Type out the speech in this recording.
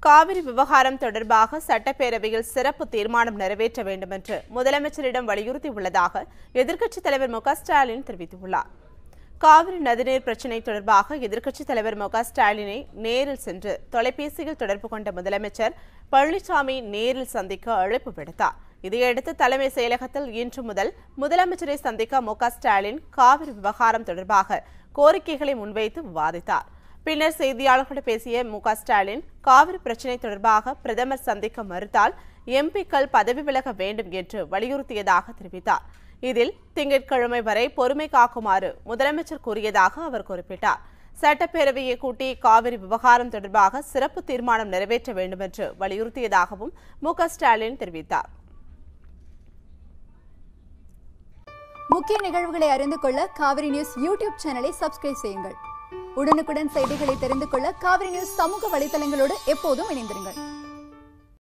காவிரி விவகாரம் தொடர்பாக சட்டப்பேரவையில் சிறப்பு தீர்மானம் நிறைவேற்ற வேண்டும் என்று முதலமைச்சரிடம் வலியுறுத்தியுள்ளதாக எதிர்க்கட்சித் தலைவர் மு க ஸ்டாலின் தெரிவித்துள்ளார் காவிரி நதிநீர் பிரச்சினை தொடர்பாக எதிர்க்கட்சித் தலைவர் மு க ஸ்டாலினை நேரில் சென்று தொலைபேசியில் தொடர்பு கொண்ட முதலமைச்சர் பழனிசாமி நேரில் சந்திக்க அழைப்பு விடுத்தார் இதையடுத்து தலைமை செயலகத்தில் இன்று முதல் முதலமைச்சரை சந்திக்க மு க ஸ்டாலின் காவிரி விவகாரம் தொடர்பாக கோரிக்கைகளை முன்வைத்து விவாதித்தார் பின்னர் செய்தியாளர்களிடம் பேசிய மு க ஸ்டாலின் காவிரி பிரச்சினை தொடர்பாக பிரதமர் சந்திக்க மறுத்தால் எம்பிக்கள் பதவி விலக வேண்டும் என்று வலியுறுத்தியதாக தெரிவித்தார் இதில் திங்கட்கிழமை வரை பொறுமை காக்குமாறு முதலமைச்சர் கூறியதாக அவர் குறிப்பிட்டார் சட்டப்பேரவையை கூட்டி காவிரி விவகாரம் தொடர்பாக சிறப்பு தீர்மானம் நிறைவேற்ற வேண்டும் என்று வலியுறுத்தியதாகவும் மு க ஸ்டாலின் தெரிவித்தார் முக்கிய நிகழ்வுகளை அறிந்து கொள்ள காவிரி நியூஸ் யூடியூப் சேனலை சப்ஸ்கிரைப் செய்யுங்கள் உடனுக்குடன் செய்திகளை தெரிந்து கொள்ள காவிரி நியூஸ் சமூக வலைதளங்களோடு எப்போதும் இணைந்திருங்கள்